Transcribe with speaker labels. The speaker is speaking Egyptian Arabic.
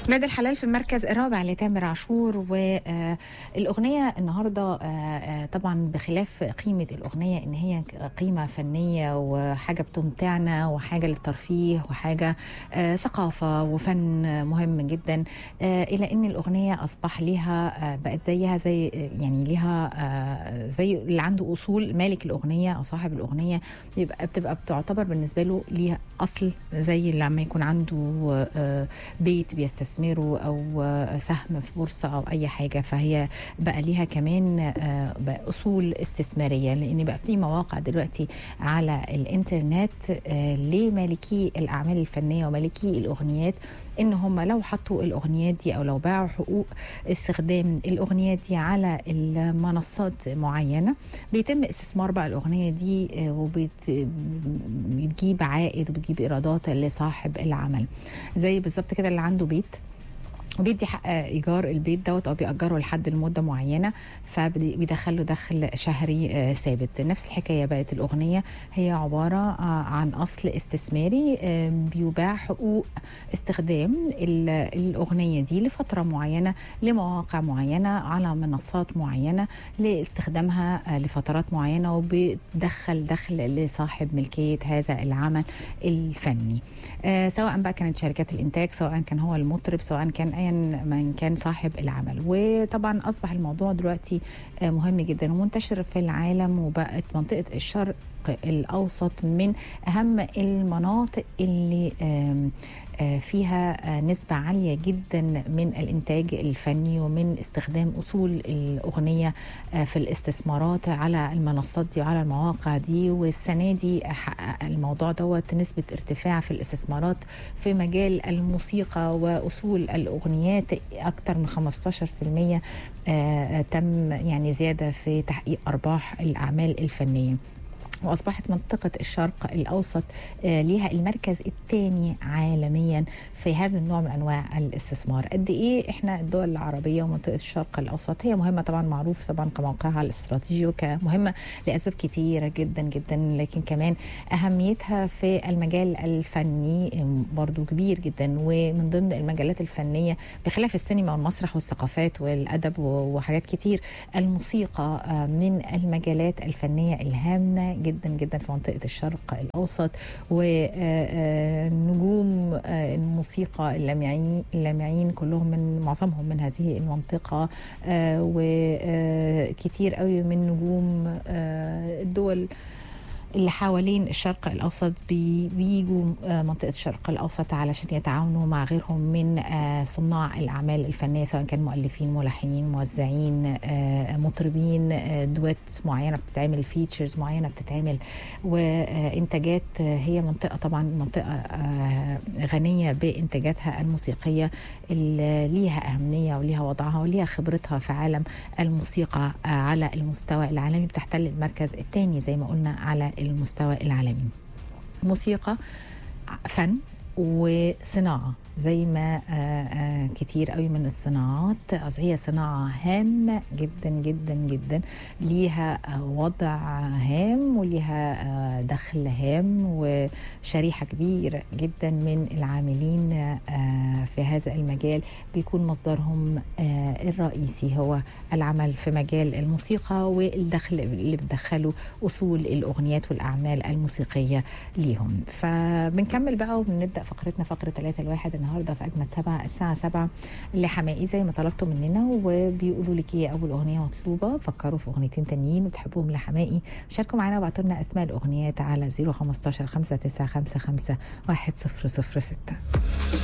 Speaker 1: ولاد الحلال في المركز الرابع لتامر عاشور والأغنية النهاردة آه، آه، طبعا بخلاف قيمة الأغنية إن هي قيمة فنية وحاجة بتمتعنا وحاجة للترفيه وحاجة آه، ثقافة وفن مهم جدا آه، إلى إن الأغنية أصبح ليها آه، بقت زيها زي يعني ليها آه، زي اللي عنده أصول مالك الأغنية أو صاحب الأغنية بيبقى بتبقى بتعتبر بالنسبة له ليها أصل زي لما يكون عنده آه، بيت بيستثمره او آه، سهم في بورصه او اي حاجه فهي بقى ليها كمان آه، بقى اصول استثماريه لان بقى في مواقع دلوقتي على الانترنت آه، لمالكي الاعمال الفنيه ومالكي الاغنيات ان هم لو حطوا الاغنيات دي او لو باعوا حقوق استخدام الاغنيات دي على المنصات معينه بيتم استثمار بقى الاغنيه دي آه، وبتجيب عائد وبتجيب ايرادات لصاحب العمل زي بالظبط كده اللي عنده بيت بيدي حق ايجار البيت دوت او بيأجره لحد لمده معينه فبيدخل له دخل شهري آه، ثابت نفس الحكايه بقت الاغنيه هي عباره آه، عن اصل استثماري آه، بيباع حقوق استخدام ال- الاغنيه دي لفتره معينه لمواقع معينه على منصات معينه لاستخدامها آه، لفترات معينه وبتدخل دخل لصاحب ملكيه هذا العمل الفني آه، سواء بقى كانت شركات الانتاج سواء كان هو المطرب سواء كان ايا من كان صاحب العمل وطبعا اصبح الموضوع دلوقتي آه، مهم جدا ومنتشر في العالم وبقت منطقه الشرق الاوسط من اهم المناطق اللي آم، آه، فيها آه، نسبة عالية جدا من الإنتاج الفني ومن استخدام أصول الأغنية آه، في الاستثمارات على المنصات دي وعلى المواقع دي والسنة دي حقق الموضوع دوت نسبة ارتفاع في الاستثمارات في مجال الموسيقى وأصول الأغنيات أكثر من 15% آه، تم يعني زيادة في تحقيق أرباح الأعمال الفنية واصبحت منطقه الشرق الاوسط آه، ليها المركز الثاني عالميا في هذا النوع من انواع الاستثمار قد ايه احنا الدول العربيه ومنطقه الشرق الاوسط هي مهمه طبعا معروف طبعا كموقعها الاستراتيجي وكمهمه لاسباب كتيره جدا جدا لكن كمان اهميتها في المجال الفني آم، برضو كبير جدا ومن ضمن المجالات الفنيه بخلاف السينما والمسرح والثقافات والادب و- وحاجات كتير الموسيقى آه، من المجالات الفنيه الهامه جدا جدا في منطقه الشرق الاوسط ونجوم الموسيقى اللامعين اللامعين كلهم من معظمهم من هذه المنطقه آه، وكتير قوي من نجوم آه، الدول اللي حوالين الشرق الاوسط بي- بيجوا آه، منطقه الشرق الاوسط علشان يتعاونوا مع غيرهم من آه، صناع الاعمال الفنيه سواء كان مؤلفين ملحنين موزعين آه، مطربين آه، دويت معينه بتتعمل فيتشرز معينه بتتعمل وانتاجات آه، هي منطقه طبعا منطقه آه، غنيه بانتاجاتها الموسيقيه اللي ليها اهميه وليها وضعها وليها خبرتها في عالم الموسيقى آه، على المستوى العالمي بتحتل المركز الثاني زي ما قلنا على المستوى العالمي موسيقى فن وصناعة زي ما آه، آه، كتير قوي من الصناعات هي صناعة هامة جدا جدا جدا ليها آه، وضع هام وليها آه، دخل هام وشريحة كبيرة جدا من العاملين آه، في هذا المجال بيكون مصدرهم آه، الرئيسي هو العمل في مجال الموسيقى والدخل اللي بتدخله أصول الأغنيات والأعمال الموسيقية ليهم فبنكمل بقى وبنبدأ فقرتنا فقرة ثلاثة الواحد النهاردة في أجمد سبعة الساعة سبعة لحمائي زي ما طلبتوا مننا وبيقولوا لك ايه أول أغنية مطلوبة فكروا في أغنيتين تانيين وتحبوهم لحمائي شاركوا معانا وابعتوا لنا أسماء الأغنيات على 015 595 1006